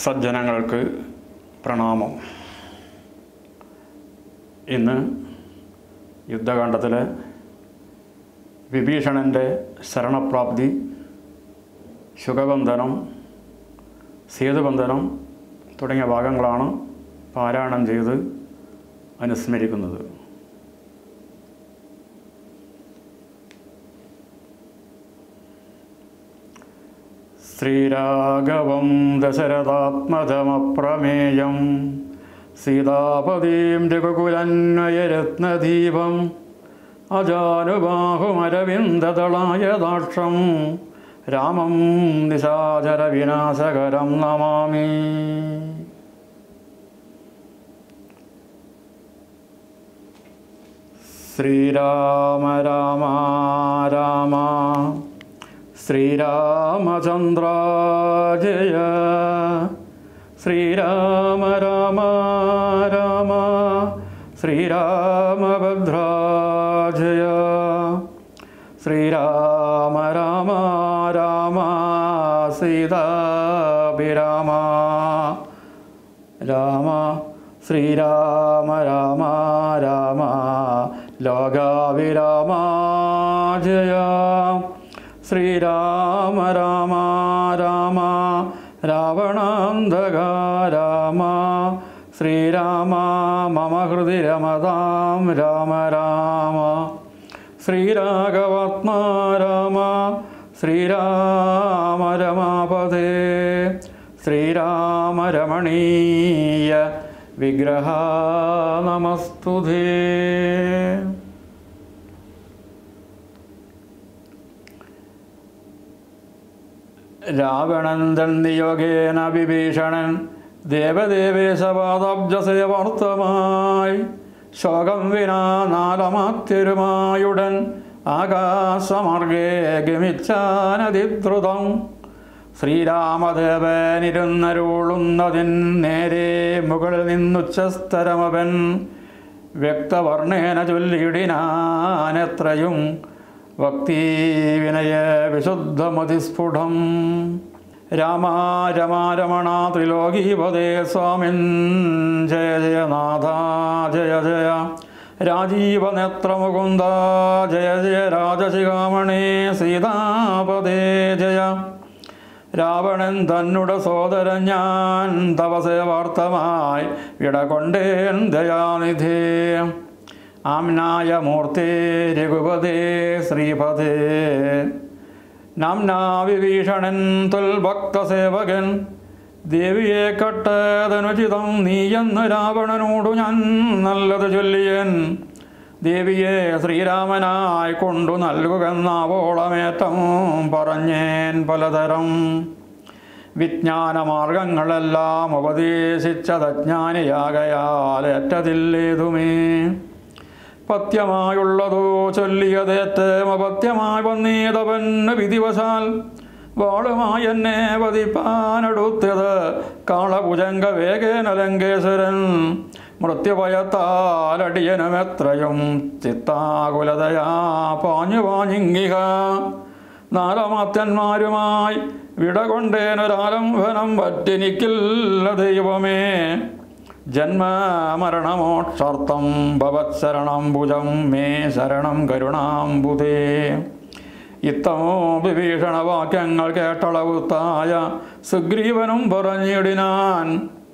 സജ്ജനങ്ങൾക്ക് പ്രണാമം ഇന്ന് യുദ്ധകാണ്ഡത്തിലെ വിഭീഷണൻ്റെ ശരണപ്രാപ്തി ശുഖബന്ധനം സേതുബന്ധനം തുടങ്ങിയ ഭാഗങ്ങളാണ് പാരായണം ചെയ്ത് അനുസ്മരിക്കുന്നത് ശ്രീരാഘവം ദശരഥാത്മജമപ്രമേയം സീതാപതീം രഘുകുലന്വയരത്നദീപം അജാനുബാഹുമരവിന്ദദളായദാക്ഷം രാമം നിശാചരവിനാശകരം നമാമി ശ്രീരാമ രാമ രാമ ശ്രീരാമചന്ദ്ര ജയ ശ്രീരാമ രാമ രാമ ശ്രീരാമഭദ്ര ജയ ശ്രീരാമ രാമ രാമ സീതാഭിരാമ രാമ ശ്രീരാമ രാമ രാമ ലോകാവിരാമ ജയ ശ്രീരാമ രാമ രാമ രാവണാന്തക രാമ ശ്രീരാമ മമ ഹൃദി രമതാം രാമ രാമ ശ്രീരാഘവാത്മാ രാമ ശ്രീരാമ രമാപദേ ശ്രീരാമ രമണീയ വിഗ്രഹ നമസ്തുതേ രാവണൻ നിയോഗേന വിഭീഷണൻ ദേവദേവേശപാദബ്ജസേവാർത്ഥമായി ശോകം വിനാ നാലമാത്യരുമായുടൻ ആകാശമാർഗേ ഗമിച്ചാനതിദ്രുതം ശ്രീരാമദേവനിരുന്നരുളുന്നതിൻ നേരെ മുകളിൽ നിന്നുച്ചസ്തരമവൻ വ്യക്തവർണ്ണേന ചൊല്ലിയിടിനാനെത്രയും ഭക്തി വിനയ വിശുദ്ധമതിസ്ഫുടം രാമ രമ രമണ ത്രിലോകീപദേ സ്വാമിൻ ജയ ജയനാഥ ജയ ജയ രാജീവനേത്രമുകുന്ദ ജയ ജയ രാജശിഖാമണി സീതാപദേ ജയ രാവണൻ തന്നുടെ സോദരൻ ഞാൻ തപസേവാർത്ഥമായി വിടകൊണ്ടേൻ ദയാനിധി ആംനായ മൂർത്തി രഘുപതേ ശ്രീപതേ നാംനാ വിഭീഷണൻ തുൽഭക്തസേവകൻ ദേവിയെ കട്ടതനുചിതം നീയെന്ന് രാവണനോടു ഞാൻ നല്ലത് ചൊല്ലിയൻ ദേവിയെ ശ്രീരാമനായി കൊണ്ടു നൽകുകെന്നാവോളമേറ്റം പറഞ്ഞേൻ പലതരം വിജ്ഞാനമാർഗങ്ങളെല്ലാം ഉപദേശിച്ചതജ്ഞാനിയാകയാൽ ഏറ്റതില്ലേതുമേ പത്യമായുള്ളതോ ചൊല്ലിയതേറ്റം അപത്യമായി വന്നീതവന് വിധിവശാൽ വാളുമായി എന്നെ പതിപ്പാനടുത്തത് കാളഭുജംഗ വേഗേന ലങ്കേശ്വരൻ മൃത്യുഭയത്താലടിയനുമെത്രയും ചിത്താകുലതയാ പാഞ്ഞു പാഞ്ഞിങ്ങിക നാലമാത്യന്മാരുമായി വിടകൊണ്ടേനൊരാലംബനം പറ്റിനിക്കില്ല ദൈവമേ ജന്മമരണമോക്ഷാർത്ഥം ഭവത്ശരണം ഭുജം മേ ശരണം കരുണാംബുദേ ഇത്തമോ വിഭീഷണവാക്യങ്ങൾ കേട്ടളവുത്തായ സുഗ്രീവനും പറഞ്ഞിടിനാൻ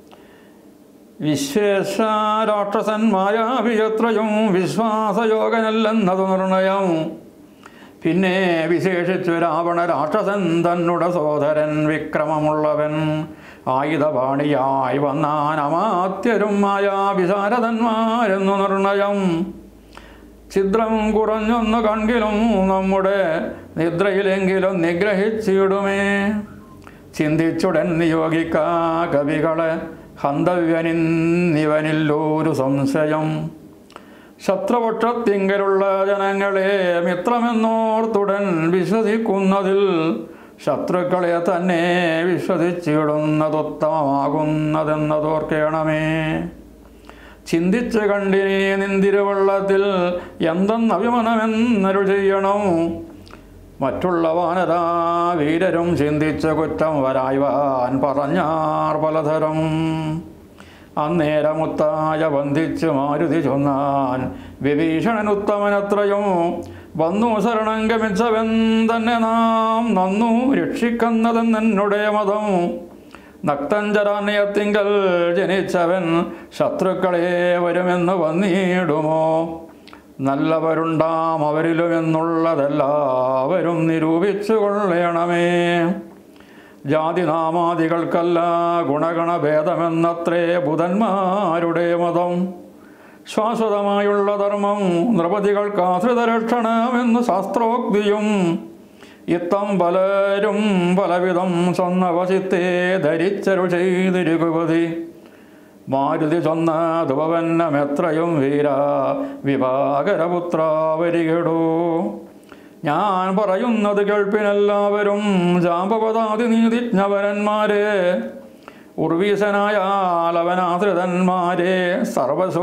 വിശ്വേശാരാക്ഷസന്മാരാഭിയത്രയും വിശ്വാസയോഗനല്ലെന്നതു നിർണയം പിന്നെ വിശേഷിച്ചു രാവണ രാക്ഷസൻ തന്നുടെ സോദരൻ വിക്രമമുള്ളവൻ ആയുധപാണിയായി വന്നാൻ അമാത്യരും മായാ വിശാരദന്മാരെന്നു നിർണയം ഛിദ്രം കുറഞ്ഞൊന്നു കൺകിലും നമ്മുടെ നിദ്രയിലെങ്കിലും നിഗ്രഹിച്ചിടുമേ ചിന്തിച്ചുടൻ നിയോഗിക്ക കവികളെ ഹന്തവ്യനിന്നിവനില്ലൊരു സംശയം ശത്രുപക്ഷത്തിങ്കലുള്ള ജനങ്ങളെ മിത്രമെന്നോർത്തുടൻ വിശ്വസിക്കുന്നതിൽ ശത്രുക്കളെ തന്നെ വിശ്വസിച്ചിടുന്നതുത്തമമാകുന്നതെന്നതോർക്കേണമേ ചിന്തിച്ച് കണ്ടിനി നിന്തിരുവള്ളത്തിൽ എന്തെന്നഭിമനമെന്നരു ചെയ്യണം മറ്റുള്ള വാനരാ വീരരും ചിന്തിച്ച കുറ്റം വരായ്വാൻ പറഞ്ഞാർ പലതരം അന്നേരമുത്തായ വന്ദിച്ചു മാരുതി ചൊന്നാൻ വിഭീഷണൻ ഉത്തമനത്രയും വന്നു ശരണം ഗമിച്ചവൻ തന്നെ നാം നന്നു രക്ഷിക്കുന്നതെന്നെന്നുടെ മതം നക്തഞ്ചരാനയത്തിങ്കൽ ജനിച്ചവൻ ശത്രുക്കളെ വരുമെന്ന് വന്നിടുമോ നല്ലവരുണ്ടാം അവരിലുമെന്നുള്ളതെല്ലാവരും നിരൂപിച്ചു കൊള്ളണമേ ജാതിനാമാദികൾക്കല്ല ഗുണഗണഭേദമെന്നത്രേ ബുധന്മാരുടെ മതം ശാശ്വതമായുള്ള ധർമ്മം നൃപതികൾക്കാശ്രിതരക്ഷണമെന്ന് ശാസ്ത്രോക്തിയും ഇത്തം പലരും പലവിധം സ്വന്നവശിത്തെ ധരിച്ചരു ചെയ്തിരുപതി മാരുതി ചൊന്ന ധുവന്നമെത്രയും വീര വിഭാകരപുത്ര വരികടോ ഞാൻ പറയുന്നത് കേൾപ്പിനെല്ലാവരും ജാമ്പവതാതി നീതിജ്ഞവരന്മാരെ ഉർവീശനായാലവനാശ്രിതന്മാരെ സർവസോ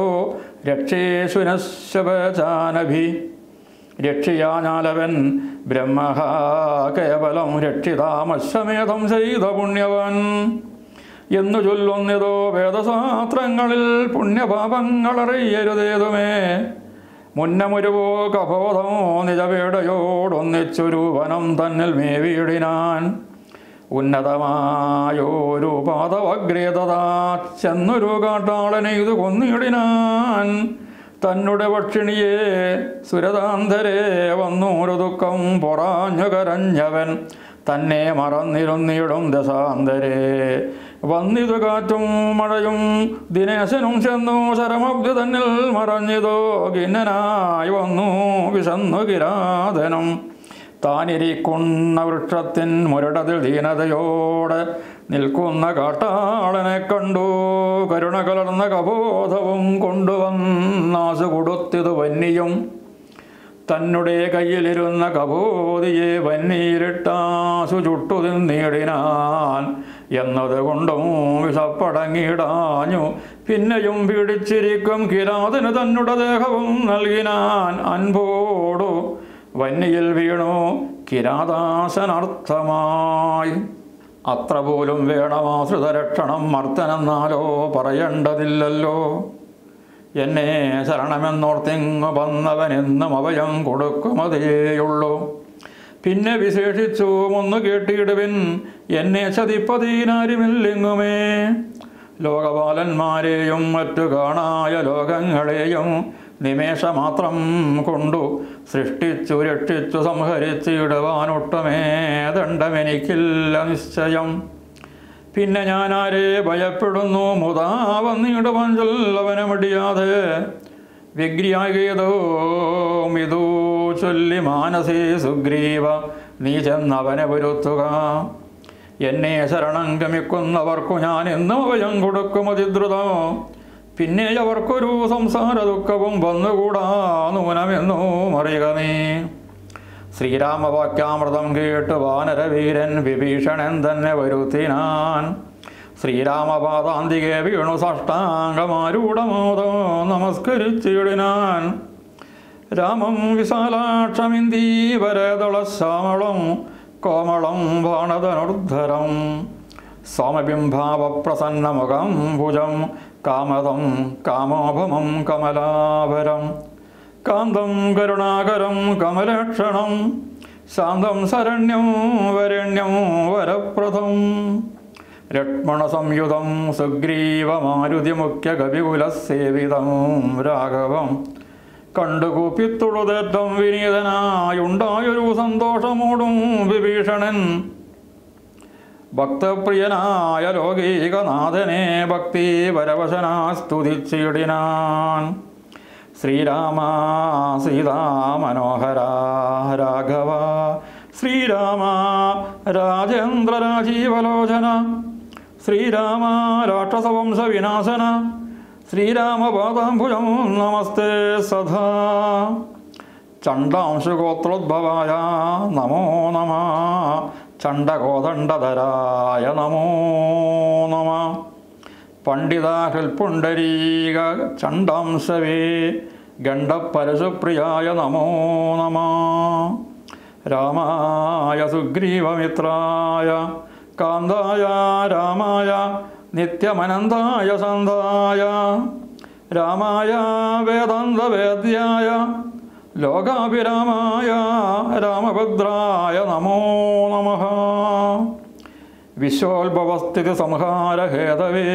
രക്ഷേശുനശവചാനഭി രക്ഷിയാഞ്ഞാലവൻ ബ്രഹ്മ കേവലം രക്ഷിതാമശ്വമേധം ചെയ്ത പുണ്യവൻ എന്നു ചൊല്ലുന്നിതോ വേദശാസ്ത്രങ്ങളിൽ പുണ്യപാപങ്ങളറിയരുതേതുമേ മുന്നമൊരുവോ കബോധമോ നിജവേടയോടൊന്നിച്ചൊരു വനം തന്നിൽ മേവിയിടിനാൻ ഉന്നതമായോരു പാദവഗ്രേതതാ ചെന്നൊരു കാട്ടാളനെ ഇത് കൊന്നിടിനാൻ തന്നുടെ പക്ഷിണിയെ സുരതാന്തരെ വന്നൂരു ദുഃഖം പൊറാഞ്ഞു കരഞ്ഞവൻ തന്നെ മറന്നിരുന്നിടും ദശാന്തരെ വന്നിതു കാറ്റും മഴയും ദിനേശനും ചെന്നു ശരമബ്ദി തന്നിൽ മറഞ്ഞിതോ ഖിന്നനായി വന്നു വിശന്നു കിരാതനം താനിരിക്കുന്ന വൃക്ഷത്തിൻ മുരടതിൽ ദീനതയോടെ നിൽക്കുന്ന കാട്ടാളനെ കണ്ടു കരുണ കലർന്ന കബോധവും കൊണ്ടുവന്നാശു കൊടുത്തിതു വന്യയും തന്നുടെ കയ്യിലിരുന്ന കബോധിയെ വന്നിയിലിട്ടാശു ചുട്ടു തിന്നിടിനാൻ എന്നതുകൊണ്ടും വിഷപ്പടങ്ങിടാഞ്ഞു പിന്നെയും പീഡിച്ചിരിക്കും കിരാതിന് തന്നുടെ ദേഹവും നൽകിനാൻ അൻപോടു വന്യയിൽ വീണു കിരാതാശനർത്ഥമായി അത്ര പോലും വേണമാശ്രിതരക്ഷണം മർത്തനെന്നാലോ പറയേണ്ടതില്ലല്ലോ എന്നെ ശരണമെന്നോർത്തിങ്ങു വന്നവനെന്നും അഭയം കൊടുക്കുമതേയുള്ളൂ പിന്നെ വിശേഷിച്ചു ഒന്ന് കേട്ടിടുവിൻ എന്നെ ചതിപ്പതീനാരുമില്ലെങ്ങുമേ ലോകപാലന്മാരെയും മറ്റു കാണായ ലോകങ്ങളെയും നിമേഷമാത്രം കൊണ്ടു സൃഷ്ടിച്ചു രക്ഷിച്ചു സംഹരിച്ചിടുവാനൊട്ടുമേ ദണ്ഡമെനിക്കില്ല നിശ്ചയം പിന്നെ ഞാൻ ആരെ ഭയപ്പെടുന്നു മുതാ വന്നിടുവാൻ ചൊല്ലവനെ മടിയാതെ വിഗ്രിയാകിയതോ മിതു ചൊല്ലി മാനസേ സുഗ്രീവ നീ ചെന്നവനെ വരുത്തുക എന്നെ ശരണം ഗമിക്കുന്നവർക്കു ഞാൻ എന്നും അഭയം കൊടുക്കും അതിദ്രുതം പിന്നെ അവർക്കൊരു സംസാര ദുഃഖവും വന്നുകൂടാ നൂനമെന്നോ അറിയുക നീ ശ്രീരാമവാക്യാമൃതം കേട്ട് വാനരവീരൻ വിഭീഷണൻ തന്നെ വരുത്തിനാൻ ശ്രീരാമപാദാന്തികെ വീണു സാഷ്ടാംഗമാരൂഢമോദോ നമസ്കരിച്ചിടിനാൻ രാമം വിശാലാക്ഷമിന്ദീവരദളശ്യാമളം കോമളം ബാണധനുർധരം സോമബിംബാവപ്രസന്നമുഖം ഭുജം കാമദം കാമോഭമം കമലാഭരം കാന്തം കരുണാകരം കമലക്ഷണം ശാന്തം ശരണ്യം വരണ്യം വരപ്രദം ലക്ഷ്മണസംയുതം സുഗ്രീവമാരുതിമുഖ്യ കവികുലസേവിതം രാഘവം കണ്ടുകൂപ്പിത്തുളുതേറ്റം വിനീതനായുണ്ടായൊരു സന്തോഷമോടും വിഭീഷണൻ ഭക്തപ്രിയനായ ലോകീകനാഥനെ ഭക്തി പരവശനാ സ്തുതിച്ചിടിനാൻ ശ്രീരാമ സീതാമനോഹര രാഘവ ശ്രീരാമ രാജേന്ദ്ര രാജീവലോചന ശ്രീരാമ രാക്ഷസവംശ വിനാശന ശ്രീരാമപാദാംബുജം നമസ്തേ സദാ ചണ്ഡാംശുഗോത്രോദ്ഭവായ നമോ നമ ചണ്ഡകോദണ്ഡധരായ നമോ നമ പണ്ഡിത ഹൃൽപുണ്ടരീക ചണ്ഡാംശവേ ഗണ്ഡപരശുപ്രിയായ നമോ നമ രാമായ സുഗ്രീവമിത്രായ കാന്തായ രാമായ നിത്യമനന്തായ സന്തായ രാമായ വേദാന്തവേദ്യായ ലോകാഭിരാമായ രാമഭദ്രായ നമോ നമഃ വിശ്വോത്ഭവസ്ഥിതി സംഹാരഹേതവേ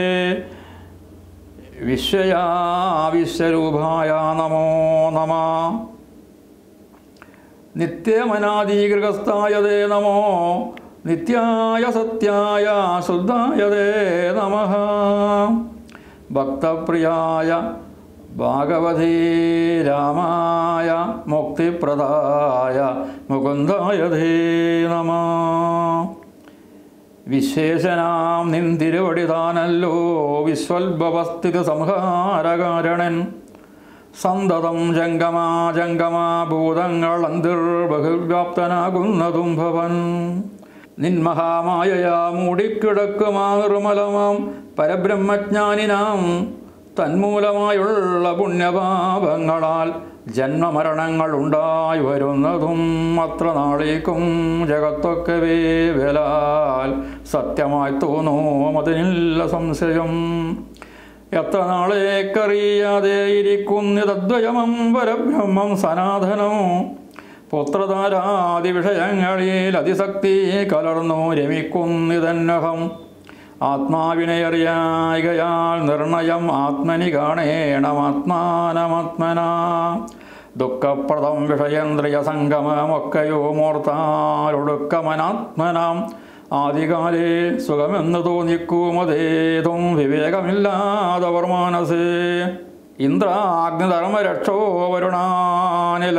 വിശ്വയാ വിശ്വരൂപായ നമോ നമ നിത്യമനാദീകൃതസ്ഥായ തേ നമോ നിത്യായ സത്യായ ശുദ്ധായ തേ നമ ഭക്തപ്രിയായ ഭാഗവതീ രാമായ മുക്തിപ്രദായ മുകുന്ദായ തേ നമ വിശേഷനാം നിന്തിരുവടി താനല്ലോ വിശ്വൽഭവസ്ഥിതി സംഹാരകാരണൻ സന്തതം ജംഗമാ ജംഗമാ ഭൂതങ്ങൾ അന്തിർബഹുവ്യാപ്തനാകുന്നതും ഭവൻ നിന്മഹാമായയാ മൂടിക്കിടക്കുമാ നിർമ്മലമാം പരബ്രഹ്മജ്ഞാനിനാം തന്മൂലമായുള്ള പുണ്യപാപങ്ങളാൽ ജന്മമരണങ്ങൾ ഉണ്ടായി വരുന്നതും അത്ര നാളേക്കും ജഗത്തൊക്കെ വേലാൽ സത്യമായി തോന്നും അതിനില്ല സംശയം എത്ര നാളേക്കറിയാതെ ഇരിക്കുന്നിതദ്വയമം പരബ്രഹ്മം സനാതനം പുത്രധാരാദി വിഷയങ്ങളിൽ അതിശക്തി കലർന്നു രമിക്കുന്നിതന്നഹം ആത്മാവിനെ അറിയായികയാൽ നിർണയം ആത്മനി കാണേണം ആത്മാനമാത്മന ദുഃഖപ്രദം വിഷയേന്ദ്രിയ സംഗമമൊക്കെയോ മോർത്താലൊടുക്കമനാത്മനാം ആദികാലേ സുഖമെന്ന് തോന്നിക്കുമതേതും വിവേകമില്ലാതവർ മാനസേ ഇന്ദ്രാഗ്നിധർമ്മരക്ഷോ വരുണാനില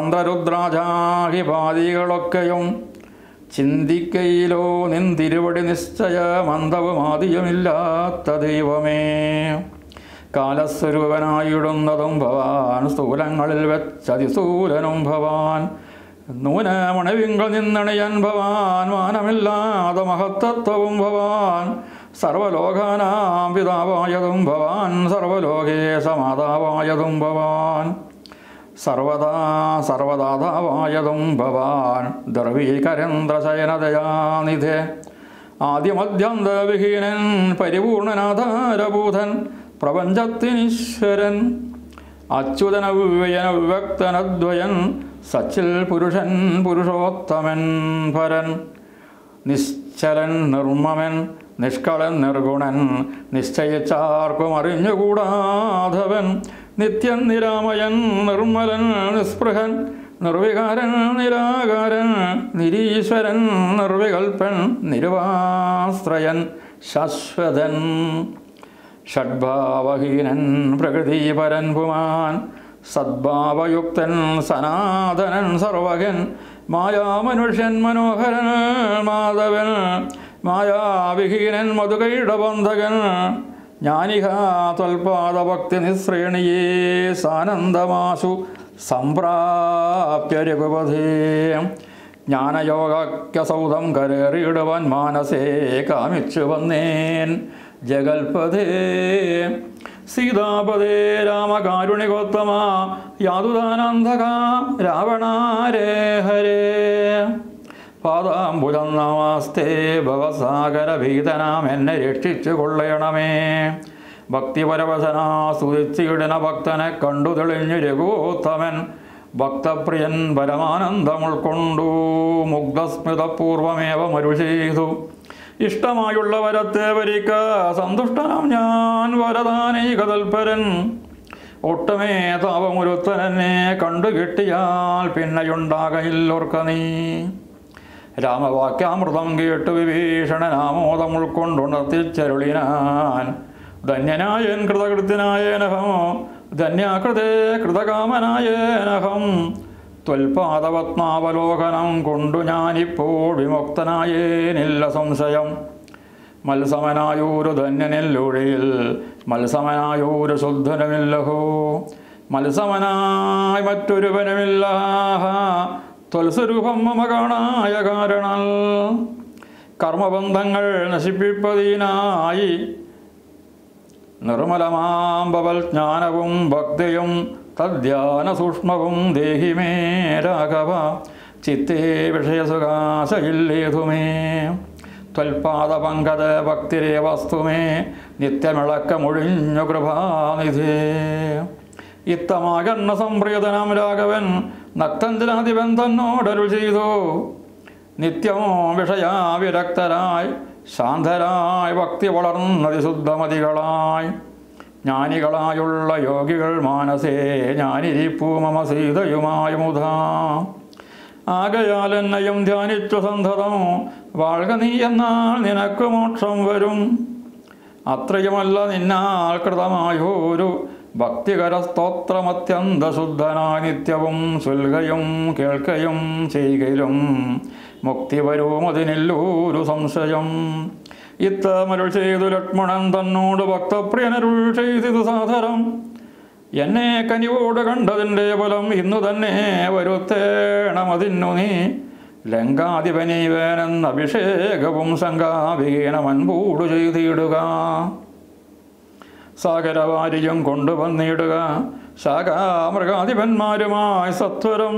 ചന്ദ്രരുദ്രാജാഹിപാദികളൊക്കെയും ചിന്തിക്കയിലോ നിന്തിരുവടി നിശ്ചയമന്തവുമാദിയുമില്ലാത്ത ദൈവമേ കാലസ്വരൂപനായിടുന്നതും ഭവാൻ സ്ഥൂലങ്ങളിൽ വെച്ചതിസൂലനും ഭവാൻ നൂനമണവിങ്കൾ നിന്നണിയൻ ഭവാൻ മാനമില്ലാതെ മഹത്തത്വവും ഭവാൻ സർവലോകാനാം പിതാവായതും ഭവാൻ സർവലോകേശമാതാവായതും ഭവാൻ സർവദാ സർവദാതാവായതും ഭവാൻ ദ്രവീകരേന്ദ്രശയനദയാനിധേ ആദ്യമധ്യന്തവിഹീനൻ പരിപൂർണനാധാരഭൂതൻ പ്രപഞ്ചത്തിനീശ്വരൻ അച്യുതനവ്യയനവ്യക്തനദ്വയൻ സച്ചിൽ പുരുഷൻ പുരുഷോത്തമൻ ഭരൻ നിശ്ചലൻ നിർമ്മമൻ നിഷ്കളൻ നിർഗുണൻ നിശ്ചയിച്ചാർക്കും അറിഞ്ഞുകൂടാധവൻ നിത്യൻ നിരാമയൻ നിർമ്മലൻ നിസ്പൃഹൻ നിർവികാരൻ നിരാകാരൻ നിരീശ്വരൻ നിർവികൽപ്പൻ നിരുവാശ്രയൻ ശാശ്വതൻ ഷഡ്ഭാവഹീനൻ പ്രകൃതിപരൻ പുമാൻ സദ്ഭാവയുക്തൻ സനാതനൻ സർവകൻ മായാമനുഷ്യൻ മനോഹരൻ മാധവൻ മായാവിഹീനൻ മധുകൈടബന്ധകൻ ജ്ഞാനിക ത്വൽപാദഭക്തി നിശ്രേണിയേ സാനന്ദമാശു സംപ്രാപ്യ രഘുപഥേ ജ്ഞാനയോഗക്യസൗധം കരേറിയിടുവാൻ മാനസേ കാമിച്ചു വന്നേൻ ജഗൽപഥേ സീതാപദേ രാമകാരുണികോത്തമ യാതുദാനന്ധക രാവണാരേ ഹരേ പാദാംബുജം നമസ്തേ ഭവസാഗരഭീതനാം എന്നെ രക്ഷിച്ചു കൊള്ളയണമേ ഭക്തിപരവശനാ സ്തുതിച്ചിടന ഭക്തനെ കണ്ടു തെളിഞ്ഞു രഘുത്തമൻ ഭക്തപ്രിയൻ പരമാനന്ദം ഉൾക്കൊണ്ടു മുഗ്ധസ്മിതപൂർവമേവ മരുഷീതു ഇഷ്ടമായുള്ള വരത്തെ വരിക്ക സന്തുഷ്ടനാം ഞാൻ വരദാനൈകതൽപരൻ ഒട്ടുമേ താപമുരുത്തനെന്നെ കണ്ടു കിട്ടിയാൽ പിന്നെയുണ്ടാകയില്ലോർക്ക നീ രാമവാക്യാമൃതം കേട്ടു വിഭീഷണനാമോദം ഉൾക്കൊണ്ടുണർത്തിച്ചരുളിനാൻ ധന്യനായൻ കൃതകൃത്യനായേനഹം ധന്യാകൃതേ കൃതകാമനായേനഹം ത്വൽപാദപത്മാവലോകനം കൊണ്ടു ഞാനിപ്പോൾ വിമുക്തനായേനില്ല സംശയം മത്സമനായൂരു ധന്യനില്ലൊഴിയിൽ മത്സമനായൂരു ശുദ്ധനുമില്ലഹോ മത്സമനായി മറ്റൊരുവനുമില്ല ത്വൽസ്വരൂപം മമ കാണായ കാരണൽ കർമ്മബന്ധങ്ങൾ നശിപ്പിപ്പതിനായി നിർമ്മലമാമ്പവൽ ജ്ഞാനവും ഭക്തിയും തദ്ധ്യാന സൂക്ഷ്മവും ദേഹി മേ രാഘവ ചിത്തേ വിഷയസുഖാശയില്ലേതുമേ ത്വൽപാദപങ്കജ ഭക്തിരേ വസ്തുമേ നിത്യമിളക്കമൊഴിഞ്ഞു കൃപാനിധേ ഇത്തമാകർണ സംപ്രിയതനാം രാഘവൻ നക്തഞ്ചനാധിപൻ തന്നോടരുൾ ചെയ്തു നിത്യം വിഷയാവിരക്തരായി ശാന്തരായി ഭക്തി വളർന്നതി ശുദ്ധമതികളായി ജ്ഞാനികളായുള്ള യോഗികൾ മാനസേ ഞാനിരിപ്പൂ മമ സീതയുമായ മുധാ ആകയാൽ എന്നയും ധ്യാനിച്ചു സന്ധതം വാഴ്ക നീ എന്നാൽ നിനക്ക് മോക്ഷം വരും അത്രയുമല്ല നിന്നാൽ കൃതമായൊരു ഭക്തികര സ്തോത്രമത്യന്ത ശുദ്ധനായി നിത്യവും ചൊൽകയും കേൾക്കയും ചെയ്യുകയിലും മുക്തി വരും അതിനില്ലൊരു സംശയം ഇത്തമരുൾ ചെയ്തു ലക്ഷ്മണൻ തന്നോട് ഭക്തപ്രിയനരുൾ ചെയ്തിതു സാധരം എന്നെ കനിവോട് കണ്ടതിൻ്റെ ഫലം ഇന്നു തന്നെ വരുത്തേണമതിന്നു നീ ലങ്കാധിപനീവേനെന്ന അഭിഷേകവും ശങ്കാവിഹീനമൻപൂടു ചെയ്തിടുക സാഗരവാരിയും കൊണ്ടുവന്നിടുക ശാഖാമൃഗാധിപന്മാരുമായി സത്വരം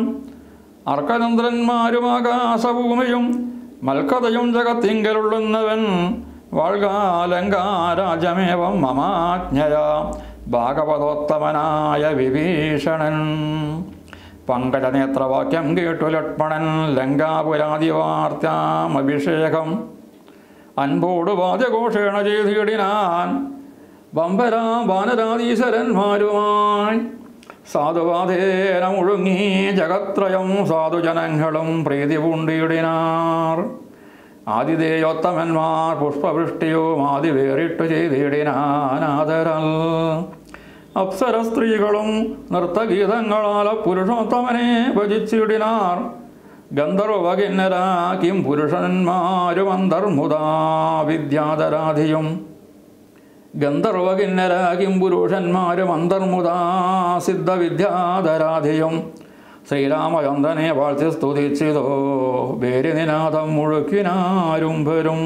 അർക്കനന്ദ്രന്മാരുമാകാശഭൂമിയും മൽക്കഥയും ജഗത്തിങ്കലുള്ളുന്നവൻ വാൾകാലങ്കാരാജമേവം മമാജ്ഞയ ഭാഗവതോത്തമനായ വിഭീഷണൻ പങ്കജനേത്രവാക്യം കേട്ടു ലക്ഷ്മണൻ ലങ്കാപുരാതിവാർത്യാം അഭിഷേകം അൻപോട് വാദ്യഘോഷേണ ചെയ്തിടിനാൻ ബമ്പരാ വാനരാധീശ്വരന്മാരുമായി സാധുവാധേന മുഴുങ്ങി ജഗത്രയം സാധുജനങ്ങളും പ്രീതി പൂണ്ടിയിടിനാർ ആതിഥേയോത്തമന്മാർ പുഷ്പവൃഷ്ടിയും ആദി വേറിട്ടു ചെയ്തിടിനാനാദരൽ അപ്സര സ്ത്രീകളും നൃത്തഗീതങ്ങളാൽ പുരുഷോത്തമനെ ഭജിച്ചിടിനാർ ഗന്ധർവകിന്നരാക്കിം പുരുഷന്മാരും അന്തർമുദാ വിദ്യാധരാധിയും ഗന്ധർവകിന്നരാകിം പുരുഷന്മാരും അന്തർമുദാ സിദ്ധവിദ്യാധരാധിയും ശ്രീരാമചന്ദ്രനെ വാഴ്ത്തി സ്തുതിച്ചിതോ വേരിനിനാഥം മുഴുക്കിനാരും വരും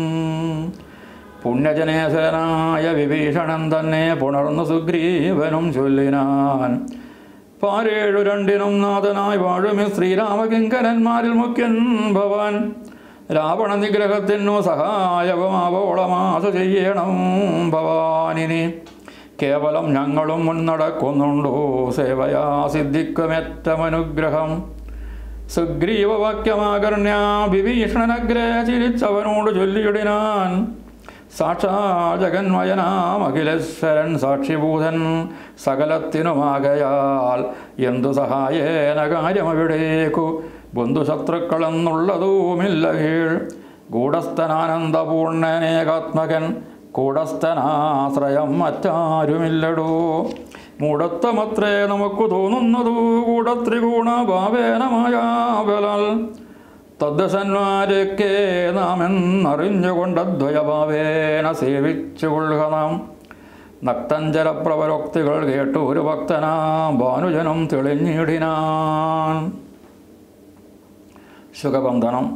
പുണ്യജനേശനായ വിഭീഷണൻ തന്നെ പുണർന്നു സുഗ്രീവനും ചൊല്ലിനാൻ പാരേഴു രണ്ടിനും നാഥനായി വാഴുമി ശ്രീരാമകിങ്കരന്മാരിൽ മുഖ്യൻ ഭവാൻ രാവണ നിഗ്രഹത്തിനു സഹായവുമാവോളമാസു ചെയ്യണം ഭവാനിനി കേവലം ഞങ്ങളും മുന്നടക്കുന്നുണ്ടോ സേവയാ സിദ്ധിക്കുമേറ്റമനുഗ്രഹം സുഗ്രീവവാക്യമാകർണ്യ വിഭീഷണനഗ്രേ ചിരിച്ചവനോട് ചൊല്ലിയിടിനാൻ സാക്ഷാ ജഗന്മയനാം അഖിലേശ്വരൻ സാക്ഷിഭൂതൻ സകലത്തിനുമാകയാൽ എന്തു സഹായേന കാര്യമവിടേക്കു ബന്ധുശത്രുക്കളെന്നുള്ളതുമില്ല കീഴ് ഗൂഢസ്ഥനാനന്ദപൂർണനേകാത്മകൻ കൂടസ്ഥനാശ്രയം മറ്റാരുമില്ലടോ മൂടത്തമത്രേ നമുക്ക് തോന്നുന്നതു കൂടത്രിഗുണ ഭാവേനമായ ബലാൽ തദ്ദശന്മാരൊക്കെ നാം എന്നറിഞ്ഞുകൊണ്ട് ദ്വയഭാവേന സേവിച്ചു കൊള്ളുക നാം നക്തഞ്ചരപ്രവരോക്തികൾ കേട്ടു ഒരു ഭക്തനാം ഭാനുജനം തെളിഞ്ഞിടിനാൻ സുഖബന്ധനം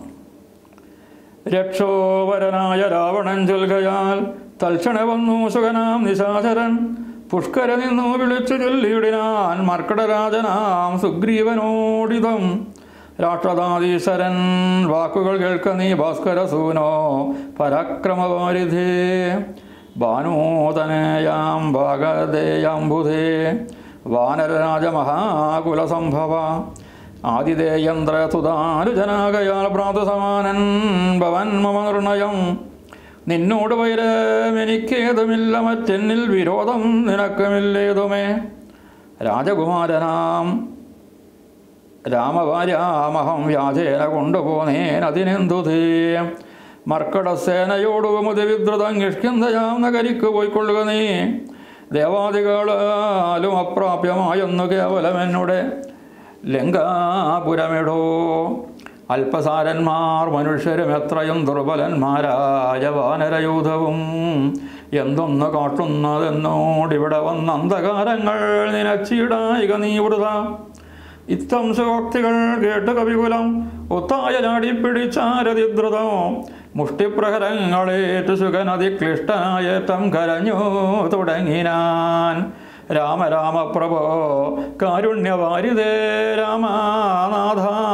രക്ഷോവരനായ രാവണൻ ചൊൽകയാൽ തൽക്ഷണ വന്നു സുഖനാം നിശാചരൻ പുഷ്കര നിന്നു വിളിച്ചു ചൊല്ലിയിടിനാൻ മർക്കടരാജനാം സുഗ്രീവനോടിതം രാഷ്ട്രതാധീശ്വരൻ വാക്കുകൾ കേൾക്ക നീ ഭാസ്കരസൂനോ പരാക്രമവാരിധേ ഭാനൂതനേയാം ഭാഗതേയാംബുധേ വാനരരാജമഹാകുലസംഭവ ആതിഥേയന്ത്രസുതാനുജനാകയാൽ പ്രാതസമാനൻ ഭവൻ മമ നിർണയം നിന്നോട് വൈരമെനിക്കേതുമില്ല മറ്റെന്നിൽ വിരോധം നിനക്കുമില്ലേതുമേ രാജകുമാരനാം രാമഭാര്യാമഹം വ്യാജേന കൊണ്ടുപോന്നേൻ അതിനെന്തു ധേ മർക്കടസേനയോടുമുതി വിദ്രുതം കിഷ്കിന്തയാം നഗരിക്ക് പോയിക്കൊള്ളുക നീ ദേവാദികളാലും അപ്രാപ്യമായൊന്നു കേവലം എന്നുടെ ലങ്കാപുരമിടോ അല്പസാരന്മാർ മനുഷ്യരും എത്രയും ദുർബലന്മാരായ വാനരയൂഥവും എന്തൊന്ന് കാട്ടുന്നതെന്നോടിവിടെ വന്ന അന്ധകാരങ്ങൾ നിനച്ചിടായിക നീ വൃത ഇത്തം ശോക്തികൾ കേട്ട് കവികുലം ഒത്തായ ചാടിപ്പിടിച്ചാരതിദ്രുതം മുഷ്ടിപ്രഹരങ്ങളേറ്റു സുഖനതി ക്ലിഷ്ടനായേറ്റം കരഞ്ഞു തുടങ്ങിനാൻ രാമ രാമ പ്രഭോ കാരുണ്യവാരിതേ രാമനാഥ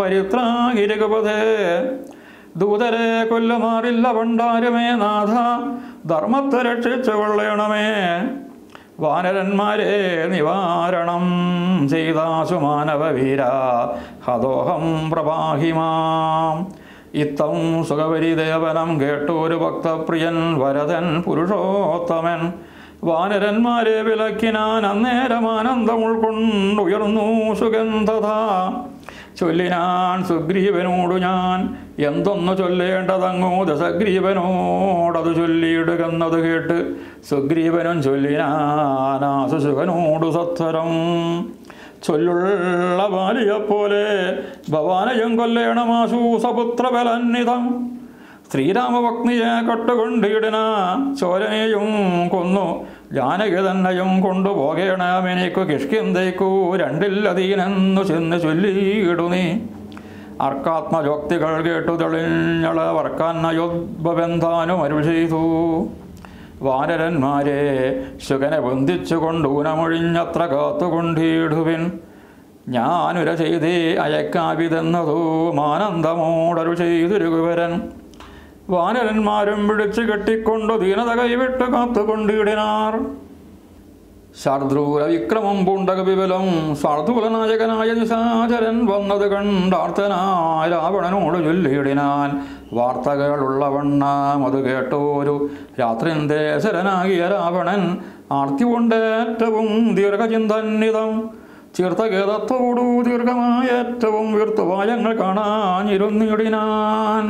പരിത്രാഹിരകപഥേ ദൂതരെ കൊല്ലുമാറില്ല പണ്ടാരുമേ നാഥ ധർമ്മത്തെ രക്ഷിച്ചു കൊള്ളണമേ വാനരന്മാരെ നിവാരണം ചെയ്താശു മാനവവീര ഹതോഹം പ്രവാഹിമാം ഇത്തം സുഖപരിദേവനം കേട്ടൊരു ഭക്തപ്രിയൻ വരതൻ പുരുഷോത്തമൻ വാനരന്മാരെ വിലക്കിനാൻ അന്നേരം ആനന്ദം ഉൾക്കൊണ്ടുയർന്നു സുഗന്ധത ചൊല്ലിനാൻ സുഗ്രീവനോടു ഞാൻ എന്തൊന്നു ചൊല്ലേണ്ടതങ്ങോ ദശഗ്രീവനോടത് ചൊല്ലിയിടുകെന്നത് കേട്ട് സുഗ്രീവനും ചൊല്ലിനാനാസുസുഖനോടു സത്വരം ചൊല്ലുള്ള ബാലിയെപ്പോലെ ഭവാനയം കൊല്ലേണമാശു സപുത്രബലന്നിതം ശ്രീരാമഭക്തിയെ കട്ടുകൊണ്ടിടന ചോരനെയും കൊന്നു ജാനകി തന്നെയും കൊണ്ടുപോകേണമെനിക്കു കിഷ്കിന്തയ്ക്കു രണ്ടില്ലതീനെന്നു ചെന്ന് ചൊല്ലിയിടു നീ അർക്കാത്മജോക്തികൾ കേട്ടു തെളിഞ്ഞള വർക്കാന്നയോദ്ഭവന്താനും അരുൾ ചെയ്തു വാനരന്മാരെ ശുകനെ ബന്ധിച്ചുകൊണ്ട് ഊനമൊഴിഞ്ഞത്ര കാത്തുകൊണ്ടിടുവിൻ ഞാനുര ചെയ്തേ അയക്കാവിതെന്നതോ മാനന്ദമോടരു ചെയ്തിരുകുവരൻ വാനരന്മാരും പിടിച്ചു കെട്ടിക്കൊണ്ടു ദീനത കൈവിട്ട് കാത്തുകൊണ്ടിടിനാർ ശാർദ്രൂല വിക്രമം പൂണ്ടക വിപുലം ശാർദൂലനായകനായ നിശാചരൻ വന്നത് കണ്ടാർത്തനായ രാവണനോട് ചൊല്ലിയിടിനാൻ വാർത്തകളുള്ളവണ്ണം അത് കേട്ടോരു രാത്രിന്തേശരനാകിയ രാവണൻ ആർത്തി കൊണ്ടേറ്റവും ദീർഘചിന്തന്നിതം ചീർത്തഗേതത്തോടു ദീർഘമായ ഏറ്റവും വീർത്തുവായങ്ങൾ കാണാനിരുന്നിടിനാൻ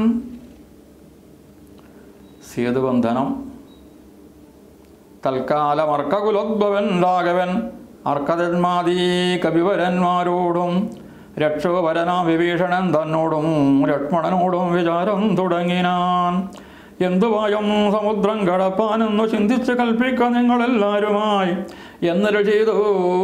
സേതുബന്ധനം തൽക്കാലം അർക്കകുലോദ്ഭവൻ രാഘവൻ അർക്കതന്മാതീ കവിവരന്മാരോടും രക്ഷോപരനാം വിഭീഷണൻ തന്നോടും ലക്ഷ്മണനോടും വിചാരം തുടങ്ങിനാൻ എന്തുവായും സമുദ്രം കടപ്പാനെന്നു ചിന്തിച്ച് കൽപ്പിക്ക നിങ്ങളെല്ലാരുമായി എന്നൊരു ചെയ്തു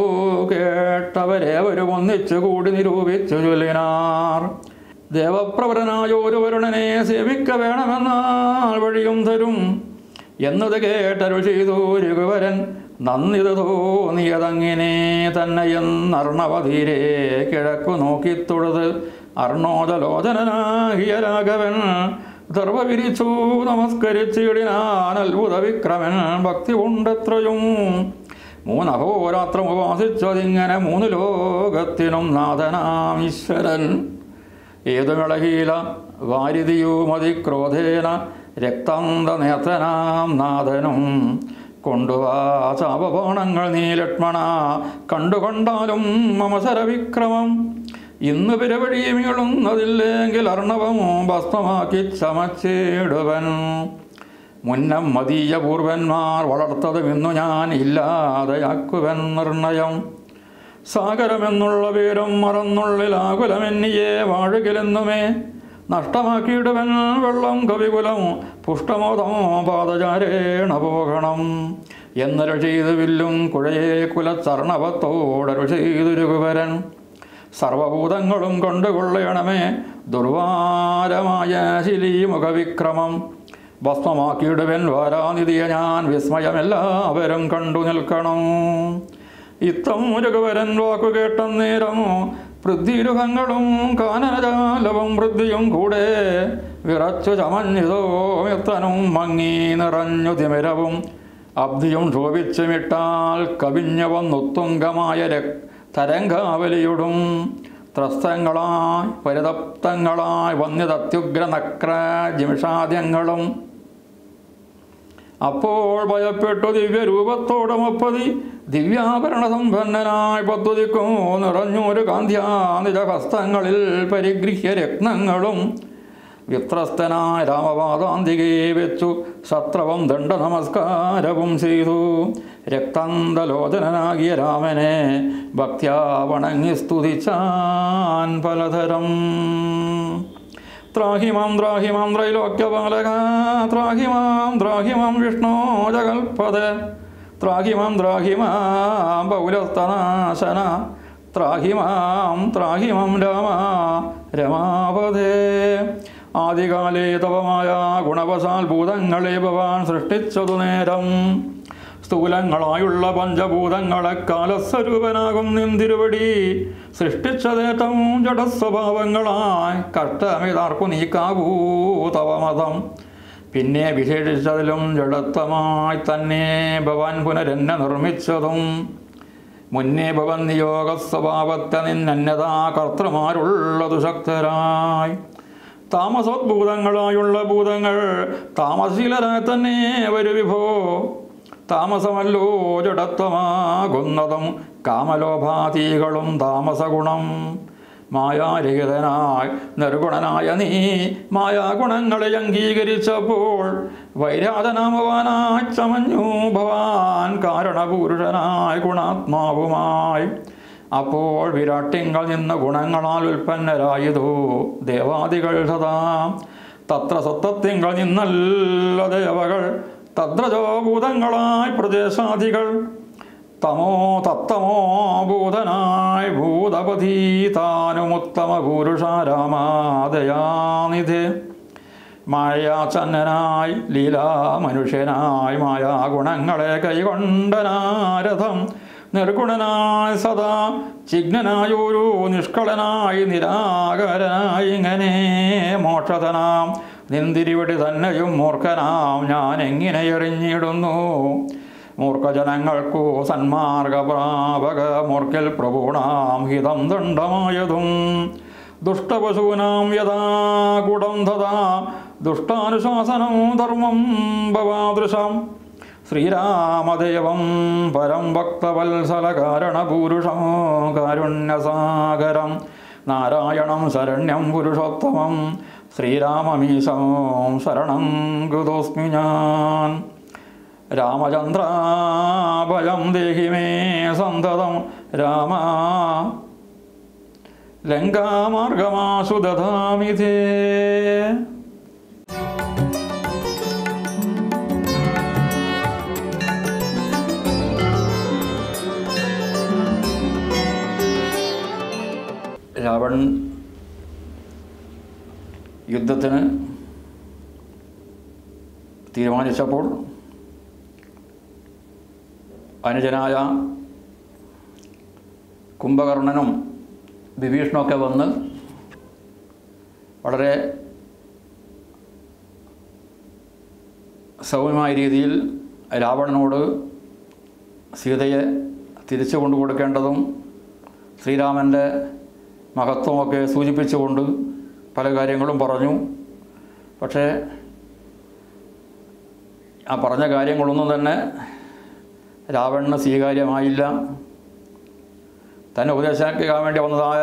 കേട്ടവരേവരും ഒന്നിച്ചു കൂടി നിരൂപിച്ചു ചൊല്ലിനാർ ദേവപ്രവരനായ ഒരു വരുണനെ സേവിക്ക വേണമെന്നാൽ വഴിയും തരും എന്നത് കേട്ടരു ചെയ്തു രഘുവരൻ നന്ദിത തോന്നിയതങ്ങിനെ തന്നെ എന്നർണവധീരെ കിഴക്കു നോക്കിത്തൊഴുത് അർണോദലോചനാകിയ രാഘവൻ ദർവ വിരിച്ചു നമസ്കരിച്ചിടിനാൻ അത്ഭുത വിക്രമൻ ഭക്തി കൊണ്ടെത്രയും മൂന്നഹോരാത്രം ഉപാസിച്ചതിങ്ങനെ മൂന്ന് ലോകത്തിനും നാഥനാം ഈശ്വരൻ ഏതുമിളകീല വാരിതിയുമതിക്രോധേന രക്താന്ത നേത്രനാം നാഥനും കൊണ്ടുവാ ചാപബാണങ്ങൾ നീ ലക്ഷ്മണ കണ്ടുകൊണ്ടാലും മമസരവിക്രമം ഇന്ന് പിരവഴി മീളുന്നതില്ലെങ്കിൽ അർണവം ഭസ്മമാക്കി ചമച്ചിടുവൻ മുന്നം മതീയ പൂർവന്മാർ വളർത്തതും ഇന്നു ഞാൻ ഇല്ലാതെയാക്കുവൻ നിർണയം സാഗരമെന്നുള്ള പേരും മറന്നുള്ളിലാകുലമെന്നിയെ വാഴുകിലെന്നുമേ നഷ്ടമാക്കിയിടുവൻ വെള്ളം കവികുലം പുഷ്ടമോദം പാദചാരേണ പോകണം എന്നൊരു ചെയ്തു വില്ലും കുഴയെ കുലച്ചർണവത്തോടൊരു ചെയ്തൊരുകുവരൻ സർവഭൂതങ്ങളും കൊണ്ടുകൊള്ളണമേ ദുർവാരമായ ശിലീമുഖവിക്രമം ഭസ്മമാക്കിയിടുവൻ വാരാനിധിയെ ഞാൻ വിസ്മയമെല്ലാവരും കണ്ടു നിൽക്കണം ഇത്തം രഘുവരൻ വാക്കു കേട്ടന്നേരം പൃഥ്വിരുഹങ്ങളും കാനനജാലവും വൃദ്ധിയും കൂടെ വിറച്ചു ചമഞ്ഞിതോ മിത്തനും മങ്ങി നിറഞ്ഞു തിമിരവും അബ്ധിയും ക്ഷോഭിച്ചുമിട്ടാൽ കവിഞ്ഞു വന്നുത്തുംഗമായ രക് തരംഗാവലിയുടും ത്രസ്തങ്ങളായി പരിതപ്തങ്ങളായി വന്യതത്യുഗ്ര നക്ര ജിമിഷാദ്യങ്ങളും അപ്പോൾ ഭയപ്പെട്ടു ദിവ്യരൂപത്തോടുമൊപ്പതി ദിവ്യാഭരണ സമ്പന്നനായി പദ്ധതിക്കും നിറഞ്ഞൊരു കാന്ത്യാനിജ ഹസ്തങ്ങളിൽ പരിഗൃഹ്യ രത്നങ്ങളും വിത്രസ്തനായ രാമപാദാന്തികെ വെച്ചു സത്രവം ദണ്ഡ നമസ്കാരവും ചെയ്തു രക്താന്തലോചനാകിയ രാമനെ ഭക്ത്യാ വണങ്ങി സ്തുതിച്ചാൻ പലതരം ത്രാഹിമാം ത്രാഹിമാം ത്രൈലോക്യപാലക ത്രാഹിമാം ത്രാഹിമാം വിഷ്ണോ ജഗൽപദ ത്രാഹിമാം ത്രാഹിമാം പൗലസ്തനാശന ത്രാഹിമാം ത്രാഹിമാം രാമ രമാപദേ ആദികാലേ തവമായ ഗുണവശാൽ ഭൂതങ്ങളെ ഭവാൻ സൃഷ്ടിച്ചതു നേരം സ്ഥൂലങ്ങളായുള്ള പഞ്ചഭൂതങ്ങളെ കാലസ്വരൂപനാകും നിന്തിരുവടി സൃഷ്ടിച്ചതേറ്റവും ജഡസ്വഭാവങ്ങളായി കഷ്ടമിതാർക്കു നീക്കാവൂ തവമതം പിന്നെ വിശേഷിച്ചതിലും ജഡത്വമായി തന്നെ ഭവാൻ പുനരെന്നെ നിർമ്മിച്ചതും മുന്നേ ഭവൻ നിയോഗ സ്വഭാവത്തെ നിന്നന്യതാ കർത്തൃമാരുള്ളതു ശക്തരായി താമസോദ്ഭൂതങ്ങളായുള്ള ഭൂതങ്ങൾ താമസീലരായി തന്നെ വരു വിഭോ താമസമല്ലോ ജഡത്വമാകുന്നതും കാമലോഭാതീകളും താമസഗുണം മായാരഹിതനായി നിർഗുണനായ നീ മായാഗുണങ്ങളെ അംഗീകരിച്ചപ്പോൾ വൈരാതനാമവാനായി ചമഞ്ഞു ഭവാൻ കാരണപുരുഷനായി ഗുണാത്മാവുമായി അപ്പോൾ വിരാട്ടിങ്ങൾ നിന്ന് ഗുണങ്ങളാൽ ഉൽപ്പന്നരായതോ ദേവാദികൾ സദാ തത്ര സത്തത്തിങ്കൾ നിന്നല്ല ദേവകൾ തദ്രജോഭൂതങ്ങളായി പ്രദേശാദികൾ തമോ തത്തമോ ഭൂതനായി ഭൂതപതി താനുമുത്തമ പുരുഷ രാമാദയാനിധേ മായാചന്നനായി ലീലാ മനുഷ്യനായി മായാ ഗുണങ്ങളെ കൈകൊണ്ടനാരഥം നിർഗുണനായി സദാ ചിഗ്നനായൊരു നിഷ്കളനായി നിരാകരനായി ഇങ്ങനെ മോക്ഷതനാം നിന്തിരിവടി തന്നെയും മൂർഖനാം ഞാൻ എങ്ങനെ എറിഞ്ഞിടുന്നു മൂർഖജനങ്ങൾക്കു സന്മാർഗപ്രാപക മൂർഖൽ പ്രഭൂണാം ഹിതം ദണ്ഡമായതും ദുഷ്ടപശൂനാം യഥാ കുടം തഥാ ദുഷ്ടാനുശാസനം ധർമ്മം ഭവാദൃശം ശ്രീരാമദേവം പരം ഭക്തവത്സലകാരണപൂരുഷം കാരുണ്യസാഗരം നാരായണം ശരണ്യം പുരുഷോത്തമം ശ്രീരാമമീശം ശരണം ഗുതോസ്മി ഞാൻ രാമചന്ദ്രാഭയം ദേഹി മേ സന്തതം രാമ ലങ്കാമാർഗമാശു ദധാമി തേ രാവൺ യുദ്ധത്തിന് തീരുമാനിച്ചപ്പോൾ അനുജനായ കുംഭകർണനും വിഭീഷണമൊക്കെ വന്ന് വളരെ സൗമ്യമായ രീതിയിൽ രാവണനോട് സീതയെ തിരിച്ചു കൊണ്ടു കൊടുക്കേണ്ടതും ശ്രീരാമൻ്റെ മഹത്വമൊക്കെ സൂചിപ്പിച്ചുകൊണ്ട് പല കാര്യങ്ങളും പറഞ്ഞു പക്ഷേ ആ പറഞ്ഞ കാര്യങ്ങളൊന്നും തന്നെ രാവണന് സ്വീകാര്യമായില്ല തന്നെ ഉപദേശിക്കാൻ വേണ്ടി വന്നതായ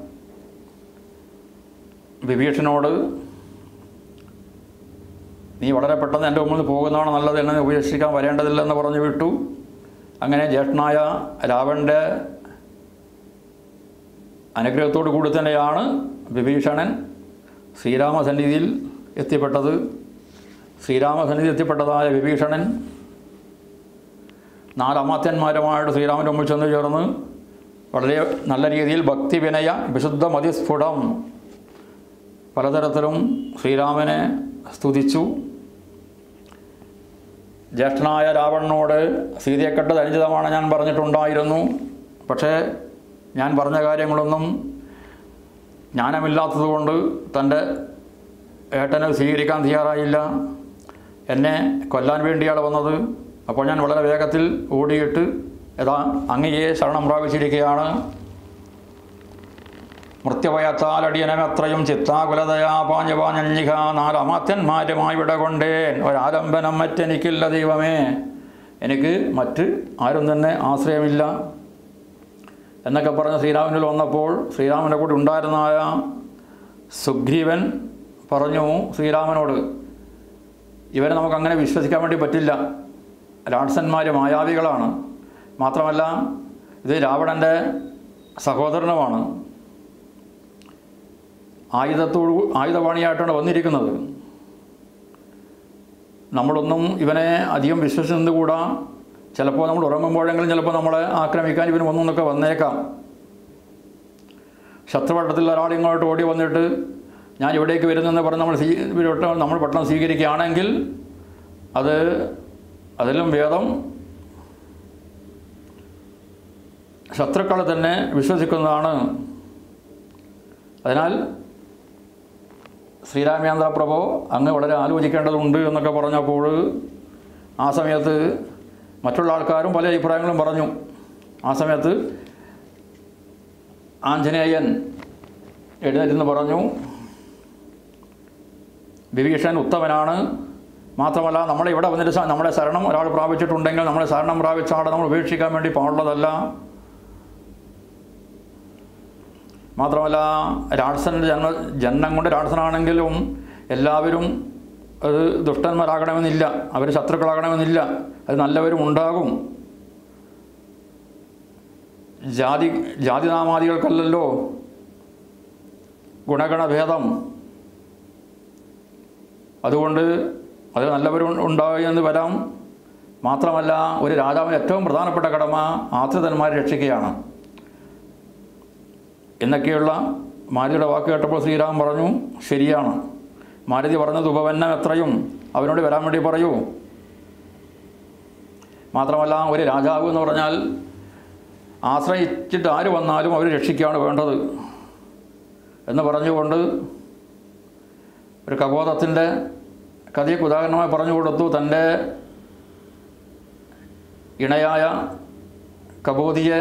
വിഭീഷണോട് നീ വളരെ പെട്ടെന്ന് എൻ്റെ മുമ്പിൽ പോകുന്നതാണ് നല്ലത് എന്നെ നീ ഉപേക്ഷിക്കാൻ വരേണ്ടതില്ലെന്ന് പറഞ്ഞു വിട്ടു അങ്ങനെ ജ്യേഷ്ഠനായ രാവണൻ്റെ അനുഗ്രഹത്തോടു കൂടി തന്നെയാണ് വിഭീഷണൻ ശ്രീരാമസന്നിധിയിൽ എത്തിപ്പെട്ടത് ശ്രീരാമസന്നിധി എത്തിപ്പെട്ടതായ വിഭീഷണൻ നാലമാത്യന്മാരുമായിട്ട് ശ്രീരാമൻ്റെ മുമ്പിൽ ചെന്ന് ചേർന്ന് വളരെ നല്ല രീതിയിൽ ഭക്തി വിനയ വിശുദ്ധ മതിസ്ഫുടം പലതരത്തിലും ശ്രീരാമനെ സ്തുതിച്ചു ജ്യേഷ്ഠനായ രാവണനോട് സീതയെക്കെട്ടത് അനുചിതമാണ് ഞാൻ പറഞ്ഞിട്ടുണ്ടായിരുന്നു പക്ഷേ ഞാൻ പറഞ്ഞ കാര്യങ്ങളൊന്നും ജ്ഞാനമില്ലാത്തതുകൊണ്ട് തൻ്റെ ഏട്ടനെ സ്വീകരിക്കാൻ തയ്യാറായില്ല എന്നെ കൊല്ലാൻ വേണ്ടിയാണ് വന്നത് അപ്പോൾ ഞാൻ വളരെ വേഗത്തിൽ ഓടിയിട്ട് യഥാ അങ്ങയെ ശരണം പ്രാപിച്ചിരിക്കുകയാണ് മൃത്യവയത്താലടിയനമത്രയും ചിത്താകുലതയാ പാഞ്ഞപാഞ്ഞിക നാലമാത്യന്മാരുമായി വിട കൊണ്ടേൻ ഒരാലംബനം മറ്റെനിക്കില്ല ദൈവമേ എനിക്ക് മറ്റ് ആരും തന്നെ ആശ്രയമില്ല എന്നൊക്കെ പറഞ്ഞ് ശ്രീരാമനിൽ വന്നപ്പോൾ ശ്രീരാമൻ്റെ കൂടെ ഉണ്ടായിരുന്നായ സുഗ്രീവൻ പറഞ്ഞു ശ്രീരാമനോട് ഇവരെ നമുക്ക് അങ്ങനെ വിശ്വസിക്കാൻ വേണ്ടി പറ്റില്ല രാക്ഷസന്മാർ മായാവികളാണ് മാത്രമല്ല ഇത് രാവണൻ്റെ സഹോദരനുമാണ് ആയുധത്തോടു ആയുധപാണിയായിട്ടാണ് വന്നിരിക്കുന്നത് നമ്മളൊന്നും ഇവനെ അധികം വിശ്വസിച്ചുകൂടാ ചിലപ്പോൾ നമ്മൾ ഉറങ്ങുമ്പോഴെങ്കിലും ചിലപ്പോൾ നമ്മളെ ആക്രമിക്കാൻ ഇവന് ഒന്നൊന്നൊക്കെ വന്നേക്കാം ശത്രുവട്ടത്തിൽ ഒരാൾ ഇങ്ങോട്ട് ഓടി വന്നിട്ട് ഞാൻ ഇവിടേക്ക് വരുന്നെന്ന് പറഞ്ഞ് നമ്മൾ സ്വീ ഇവരോട്ട് നമ്മൾ പട്ടണം സ്വീകരിക്കുകയാണെങ്കിൽ അത് അതിലും ഭേദം ശത്രുക്കളെ തന്നെ വിശ്വസിക്കുന്നതാണ് അതിനാൽ ശ്രീരാമചന്ദ്ര പ്രഭു അങ്ങ് വളരെ ആലോചിക്കേണ്ടതുണ്ട് എന്നൊക്കെ പറഞ്ഞപ്പോൾ ആ സമയത്ത് മറ്റുള്ള ആൾക്കാരും പല അഭിപ്രായങ്ങളും പറഞ്ഞു ആ സമയത്ത് ആഞ്ജനേയൻ എഴുന്നേറ്റെന്ന് പറഞ്ഞു വിഭീഷൺ ഉത്തമനാണ് മാത്രമല്ല നമ്മളെ ഇവിടെ വന്നിട്ട് സ- നമ്മുടെ ശരണം ഒരാൾ പ്രാപിച്ചിട്ടുണ്ടെങ്കിൽ നമ്മളെ ശരണം പ്രാപിച്ച ആളെ നമ്മൾ ഉപേക്ഷിക്കാൻ വേണ്ടി പാടുള്ളതല്ല മാത്രമല്ല രാക്ഷസൻ്റെ ജന്മ ജന്മം കൊണ്ട് രാക്ഷസനാണെങ്കിലും എല്ലാവരും അത് ദുഷ്ടന്മാരാകണമെന്നില്ല അവർ ശത്രുക്കളാകണമെന്നില്ല അത് നല്ലവരും ഉണ്ടാകും ജാതി ജാതിനാമാദികൾക്കല്ലല്ലോ ഗുണഗണഭേദം അതുകൊണ്ട് അതിൽ നല്ലവരും ഉണ്ടാവുക എന്ന് വരാം മാത്രമല്ല ഒരു രാജാവിന് ഏറ്റവും പ്രധാനപ്പെട്ട കടമ ആശ്രിതന്മാരെ രക്ഷിക്കുകയാണ് എന്നൊക്കെയുള്ള മാരുതിയുടെ വാക്ക് കേട്ടപ്പോൾ ശ്രീരാം പറഞ്ഞു ശരിയാണ് മാരുതി പറഞ്ഞത് ഉപവന്നം എത്രയും അവനോട് വരാൻ വേണ്ടി പറയൂ മാത്രമല്ല ഒരു രാജാവ് എന്ന് പറഞ്ഞാൽ ആശ്രയിച്ചിട്ട് ആര് വന്നാലും അവർ രക്ഷിക്കുകയാണ് വേണ്ടത് എന്ന് പറഞ്ഞുകൊണ്ട് ഒരു കബോധത്തിൻ്റെ കഥയ്ക്ക് ഉദാഹരണമായി പറഞ്ഞു കൊടുത്തു തൻ്റെ ഇണയായ കബോധിയെ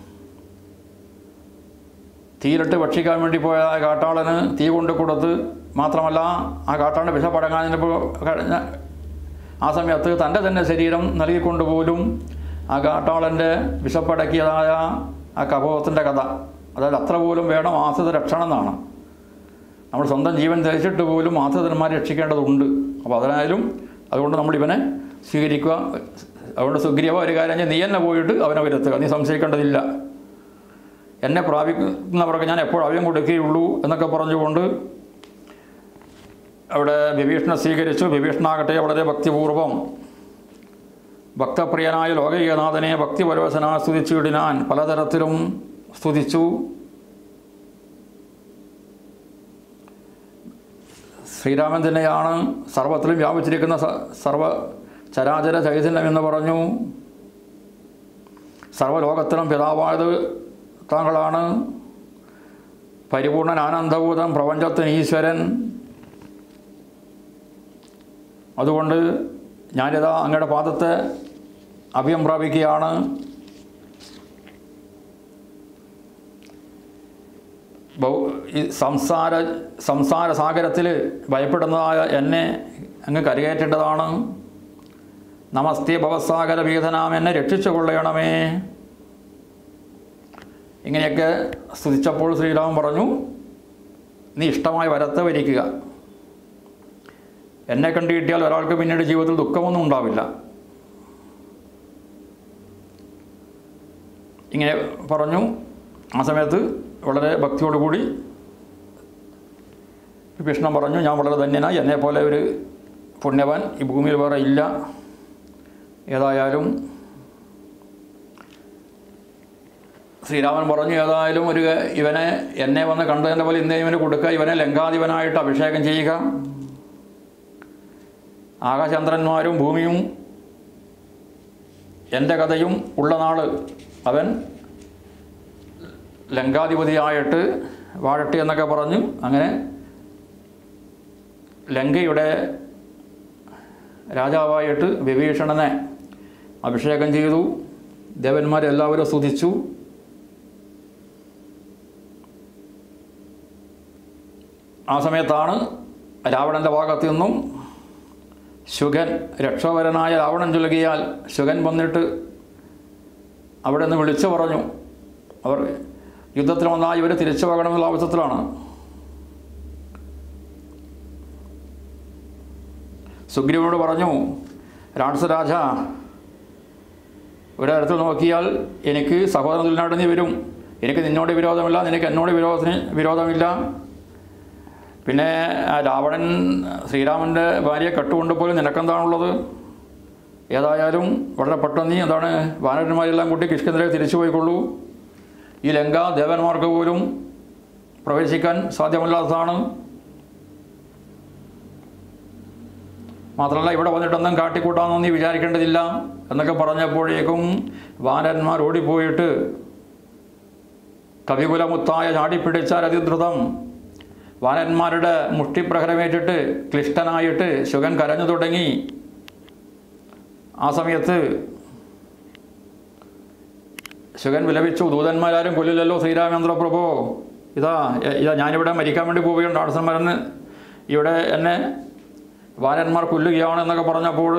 തീയിലിട്ട് ഭക്ഷിക്കാൻ വേണ്ടി പോയ ആ കാട്ടാളന് തീ കൊണ്ട് കൊടുത്ത് മാത്രമല്ല ആ കാട്ടാളന് വിഷപ്പടങ്ങാൻ കഴിഞ്ഞ ആ സമയത്ത് തൻ്റെ തന്നെ ശരീരം നൽകിക്കൊണ്ട് പോലും ആ കാട്ടാളൻ്റെ വിഷപ്പടക്കിയതായ ആ കബോധത്തിൻ്റെ കഥ അതായത് അത്ര പോലും വേണം ആശ്രിത രക്ഷണം എന്നാണ് നമ്മൾ സ്വന്തം ജീവൻ ധരിച്ചിട്ട് പോലും ആശ്രിതന്മാരെ രക്ഷിക്കേണ്ടതുണ്ട് അപ്പോൾ അതിനായാലും അതുകൊണ്ട് നമ്മൾ ഇവനെ സ്വീകരിക്കുക അതുകൊണ്ട് സുഗ്രീവ ഒരു കാര്യം ചെയ്യ്, നീ തന്നെ പോയിട്ട് അവനെ വരുത്തുക നീ സംശയിക്കേണ്ടതില്ല എന്നെ പ്രാപിക്കുന്നവർക്ക് ഞാൻ എപ്പോൾ അഭയം കൊടുക്കുകയുള്ളൂ എന്നൊക്കെ പറഞ്ഞുകൊണ്ട് അവിടെ വിഭീഷണ സ്വീകരിച്ചു വിഭീഷണാകട്ടെ വളരെ ഭക്തിപൂർവം ഭക്തപ്രിയനായ ലോകൈകനാഥനെ ഭക്തിപരവശനാ സ്തുതിച്ചിടിനാൻ പലതരത്തിലും സ്തുതിച്ചു ശ്രീരാമൻ തന്നെയാണ് സർവത്തിലും വ്യാപിച്ചിരിക്കുന്ന സ- സർവ ചരാചര ചൈതന്യം എന്ന് പറഞ്ഞു സർവലോകത്തിലും പിതാവായത് താങ്കളാണ് പരിപൂർണൻ ആനന്ദഭൂതം പ്രപഞ്ചത്തിന് ഈശ്വരൻ അതുകൊണ്ട് ഞാനിതാ അങ്ങയുടെ പാദത്തെ അഭയം പ്രാപിക്കുകയാണ് ബൗ- ഈ സംസാര സംസാര സാഗരത്തിൽ ഭയപ്പെടുന്നതായ എന്നെ അങ്ങ് കരകയറ്റേണ്ടതാണ് നമസ്തേ ഭവസാഗര ഭീതനാം എന്നെ രക്ഷിച്ചു കൊള്ളണമേ ഇങ്ങനെയൊക്കെ സ്തുതിച്ചപ്പോൾ ശ്രീരാമൻ പറഞ്ഞു നീ ഇഷ്ടമായ വരത്തെ വരിക്കുക എന്നെ കണ്ടു കിട്ടിയാൽ ഒരാൾക്ക് പിന്നീട് ജീവിതത്തിൽ ദുഃഖമൊന്നും ഉണ്ടാവില്ല ഇങ്ങനെ പറഞ്ഞു ആ സമയത്ത് വളരെ ഭക്തിയോടുകൂടി കൃഷ്ണൻ പറഞ്ഞു ഞാൻ വളരെ ധന്യനായി എന്നെ പോലെ ഒരു പുണ്യവാൻ ഈ ഭൂമിയിൽ വേറെ ഇല്ല ഏതായാലും ശ്രീരാമൻ പറഞ്ഞു ഏതായാലും ഒരു ഇവനെ എന്നെ വന്ന് കണ്ടതിൻ്റെ പോലെ ഇന്നേ ഇവന് കൊടുക്കുക ഇവനെ ലങ്കാധിപനായിട്ട് അഭിഷേകം ചെയ്യുക ആകാശചന്ദ്രന്മാരും ഭൂമിയും എൻ്റെ കഥയും ഉള്ള നാള് അവൻ ലങ്കാധിപതിയായിട്ട് വാഴട്ടെ എന്നൊക്കെ പറഞ്ഞു അങ്ങനെ ലങ്കയുടെ രാജാവായിട്ട് വിഭീഷണനെ അഭിഷേകം ചെയ്തു ദേവന്മാരെല്ലാവരും സ്തുതിച്ചു ആ സമയത്താണ് രാവണൻ്റെ ഭാഗത്തു നിന്നും ശുഗൻ രക്ഷോവരനായ രാവണൻ ചൊല്ലുകയാൽ ശുഗൻ വന്നിട്ട് അവിടെ നിന്ന് വിളിച്ചു പറഞ്ഞു അവർ യുദ്ധത്തിൽ വന്നാൽ ഇവർ തിരിച്ചു പോകണമെന്നുള്ള ആവശ്യത്തിലാണ് സുഗ്രീവനോട് പറഞ്ഞു രാക്ഷസരാജ ഒരിടത്തിൽ നോക്കിയാൽ എനിക്ക് സഹോദരൻ തുല്യനായിട്ട് നീ വരും എനിക്ക് നിന്നോട് വിരോധമില്ല നിനക്ക് എന്നോട് വിരോധത്തിന് വിരോധമില്ല പിന്നെ ആ രാവണൻ ശ്രീരാമൻ്റെ ഭാര്യയെ കട്ടുകൊണ്ടുപോലും നിനക്കെന്താണുള്ളത് ഏതായാലും വളരെ പെട്ടെന്ന് നീ എന്താണ് വാനരന്മാരെല്ലാം കൂട്ടി കിഷ്കിന്ദരെ തിരിച്ചു പോയിക്കൊള്ളൂ ഈ ലങ്ക ദേവന്മാർക്ക് പോലും പ്രവേശിക്കാൻ സാധ്യമല്ലാത്തതാണ് മാത്രമല്ല ഇവിടെ വന്നിട്ടൊന്നും കാട്ടിക്കൂട്ടാമെന്ന് നീ വിചാരിക്കേണ്ടതില്ല എന്നൊക്കെ പറഞ്ഞപ്പോഴേക്കും വാനരന്മാർ ഓടിപ്പോയിട്ട് കവികുലമുത്തായ ചാടിപ്പിടിച്ചാൽ അതിദ്രുതം വാനന്മാരുടെ മുഷ്ടിപ്രഹരമേറ്റിട്ട് ക്ലിഷ്ടനായിട്ട് ശുഗൻ കരഞ്ഞു തുടങ്ങി ആ സമയത്ത് ശുഗൻ വിലപിച്ചു ദൂതന്മാരാരും കൊല്ലില്ലല്ലോ ശ്രീരാമേന്ദ്ര പ്രഭു ഇതാ എ- ഇതാ ഞാനിവിടെ മരിക്കാൻ വേണ്ടി പോവുകയാണ് ആടസന്മാരെന്ന് ഇവിടെ എന്നെ വാനന്മാർ കൊല്ലുകയാണ് എന്നൊക്കെ പറഞ്ഞപ്പോൾ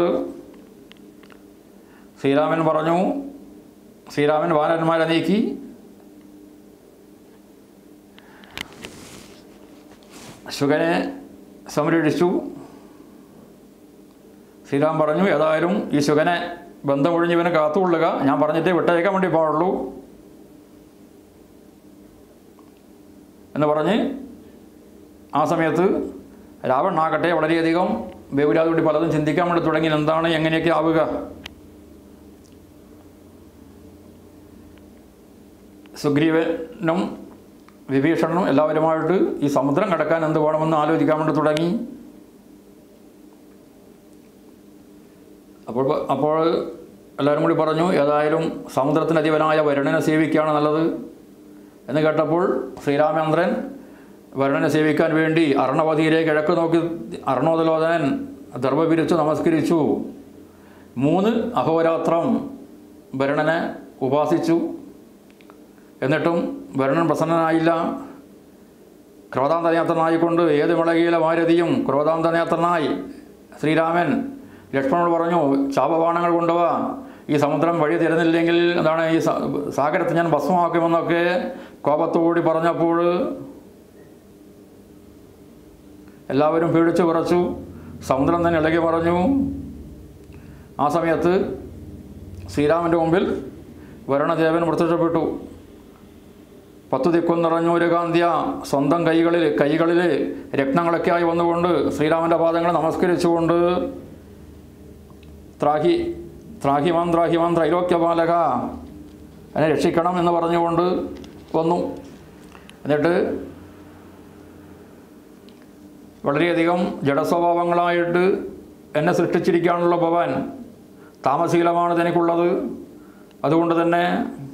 ശ്രീരാമൻ പറഞ്ഞു ശ്രീരാമൻ വാനന്മാരെ നീക്കി ശുഗനെ സംരക്ഷിച്ചു ശ്രീരാം പറഞ്ഞു ഏതായാലും ഈ ശുഗനെ ബന്ധമൊഴിഞ്ഞ് ഇവനെ കാത്തുകൊള്ളുക ഞാൻ പറഞ്ഞിട്ടേ വിട്ടയക്കാൻ വേണ്ടി പാടുള്ളൂ എന്ന് പറഞ്ഞ് ആ സമയത്ത് രാവണനാകട്ടെ വളരെയധികം ബേബുരാതോടി പലതും ചിന്തിക്കാൻ വേണ്ടി തുടങ്ങി എന്താണ് എങ്ങനെയൊക്കെ ആവുക സുഗ്രീവനും വിഭീഷണനും എല്ലാവരുമായിട്ട് ഈ സമുദ്രം കടക്കാൻ എന്ത് വേണമെന്ന് ആലോചിക്കാൻ വേണ്ടി തുടങ്ങി അപ്പോൾ അപ്പോൾ എല്ലാവരും കൂടി പറഞ്ഞു ഏതായാലും സമുദ്രത്തിനധിപനായ വരുണനെ സേവിക്കുകയാണ് നല്ലത് എന്ന് കേട്ടപ്പോൾ ശ്രീരാമചന്ദ്രൻ വരുണനെ സേവിക്കാൻ വേണ്ടി അർണവതിയിലെ കിഴക്ക് നോക്കി അർണോദലോചനൻ ദർഭ പിരിച്ചു നമസ്കരിച്ചു മൂന്ന് അഹോരാത്രം വരുണനെ ഉപാസിച്ചു എന്നിട്ടും വരുണൻ പ്രസന്നനായില്ല ക്രോധാന്തനേത്രനായിക്കൊണ്ട് ഏത് മുളകിയിലെ ഭാരതിയും ക്രോധാന്തനേത്രനായി ശ്രീരാമൻ ലക്ഷ്മണനോട് പറഞ്ഞു ശാപബാണങ്ങൾ കൊണ്ടുവാ ഈ സമുദ്രം വഴി തരുന്നില്ലെങ്കിൽ എന്താണ് ഈ സ- സാഗരത്തെ ഞാൻ ഭസ്മമാക്കുമെന്നൊക്കെ കോപത്തോടി പറഞ്ഞപ്പോൾ എല്ലാവരും പേടിച്ചു വിറച്ചു സമുദ്രം തന്നെ ഇളകി പറഞ്ഞു ആ സമയത്ത് ശ്രീരാമൻ്റെ മുമ്പിൽ വരുണദേവൻ പ്രത്യക്ഷപ്പെട്ടു പത്തു ദിക്കും നിറഞ്ഞു ഒരു കാന്ത്യ സ്വന്തം കൈകളിൽ കൈകളിൽ രത്നങ്ങളൊക്കെ ആയി വന്നുകൊണ്ട് ശ്രീരാമൻ്റെ പാദങ്ങൾ നമസ്കരിച്ചുകൊണ്ട് ത്രാഹി ത്രാഹിമാൻ ത്രാഹിമാൻ ത്രൈലോക്യപാലക എന്നെ രക്ഷിക്കണം എന്ന് പറഞ്ഞുകൊണ്ട് വന്നു എന്നിട്ട് വളരെയധികം ജഡസ്വഭാവങ്ങളായിട്ട് എന്നെ സൃഷ്ടിച്ചിരിക്കാനുള്ള ഭവാൻ താമസീലമാണ് തനിക്കുള്ളത് അതുകൊണ്ട് തന്നെ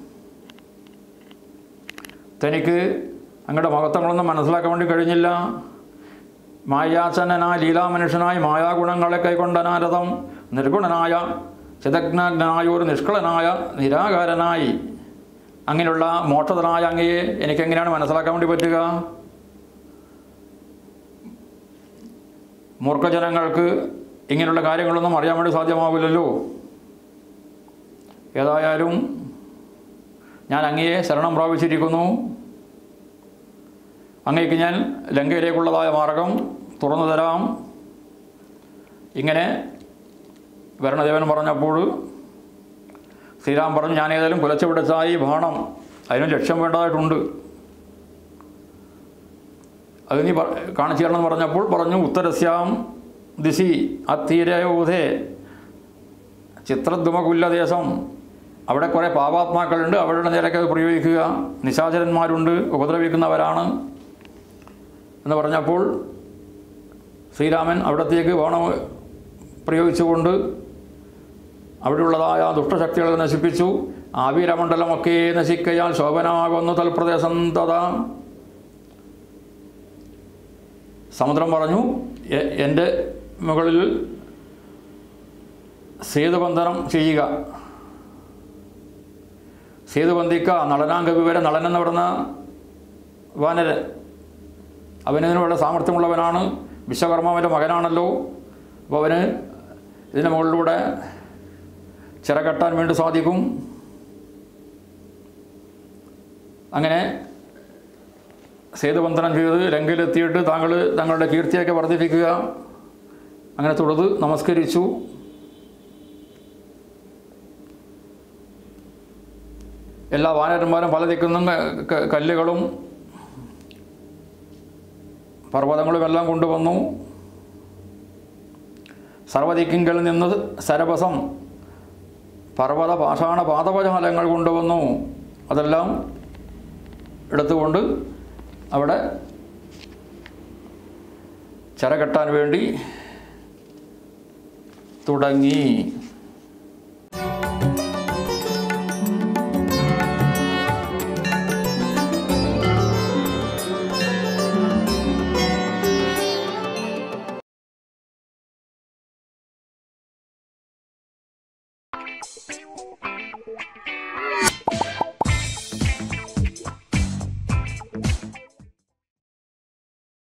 തനിക്ക് അങ്ങയുടെ മഹത്വങ്ങളൊന്നും മനസ്സിലാക്കാൻ വേണ്ടി കഴിഞ്ഞില്ല മായാചനനായ ലീലാമനുഷ്യനായി മായാഗുണങ്ങളെ കൈക്കൊണ്ട നാരദം നിർഗുണനായ ചിതജ്ഞനായ ഒരു നിഷ്കളനായ നിരാകാരനായി അങ്ങനെയുള്ള മോക്ഷതനായ അങ്ങയെ എനിക്കെങ്ങനെയാണ് മനസ്സിലാക്കാൻ വേണ്ടി പറ്റുക മൂർഖജനങ്ങൾക്ക് ഇങ്ങനെയുള്ള കാര്യങ്ങളൊന്നും അറിയാൻ വേണ്ടി സാധ്യമാവില്ലല്ലോ ഏതായാലും ഞാൻ അങ്ങയെ ശരണം പ്രാപിച്ചിരിക്കുന്നു അങ്ങേക്ക് ഞാൻ ലങ്കയിലേക്കുള്ളതായ മാർഗം തുറന്നു തരാം ഇങ്ങനെ വരണദേവൻ പറഞ്ഞപ്പോൾ ശ്രീരാം പറഞ്ഞു ഞാൻ ഏതായാലും കുലച്ചു പിടിച്ചായി ബാണം അതിന് ലക്ഷ്യം വേണ്ടതായിട്ടുണ്ട് അത് നീ പ- കാണിച്ചു തരണമെന്ന് പറഞ്ഞപ്പോൾ പറഞ്ഞു ഉത്തരസ്യാം ദിശി അത്തീരയൂധേ ചിത്രദ്രുമകുല്യദേശം അവിടെ കുറേ പാപാത്മാക്കളുണ്ട് അവരുടെ നേരൊക്കെ അത് പ്രയോഗിക്കുക നിശാചരന്മാരുണ്ട് ഉപദ്രവിക്കുന്നവരാണ് എന്ന് പറഞ്ഞപ്പോൾ ശ്രീരാമൻ അവിടത്തേക്ക് ബാണം പ്രയോഗിച്ചുകൊണ്ട് അവിടെയുള്ളതായ ദുഷ്ടശക്തികളെ നശിപ്പിച്ചു ആവീരമണ്ഡലമൊക്കെ നശിക്കയാൽ ശോഭനമാകുന്നു തൽപ്രദേശം തഥാ സമുദ്രം പറഞ്ഞു "എ- എൻ്റെ മുകളിൽ സേതുബന്ധനം ചെയ്യുക സേതുബന്ധിക്ക നളനാംഗ വിവര നളൻ എന്ന് പറയുന്ന വാനരൻ അവനതിനുള്ള സാമർഥ്യമുള്ളവനാണ് വിശ്വകർമാവിൻ്റെ മകനാണല്ലോ അപ്പോൾ അവന് ഇതിൻ്റെ മുകളിലൂടെ ചിറകെട്ടാൻ വേണ്ടി സാധിക്കും അങ്ങനെ സേതുബന്ധനം ചെയ്ത് ലങ്കയിലെത്തിയിട്ട് താങ്കൾ തങ്ങളുടെ കീർത്തിയൊക്കെ വർദ്ധിപ്പിക്കുക അങ്ങനെ തൊഴുത് നമസ്കരിച്ചു എല്ലാ വാനരന്മാരും പല ദിക്കുന്നും ക- ക- കല്ലുകളും പർവ്വതങ്ങളും എല്ലാം കൊണ്ടുവന്നു സർവദിക്കിങ്കൽ നിന്ന് സരഭസം പർവ്വത പാഷാണ പാദപജാലങ്ങൾ കൊണ്ടുവന്നു അതെല്ലാം എടുത്തുകൊണ്ട് അവിടെ ചിറകെട്ടാൻ വേണ്ടി തുടങ്ങി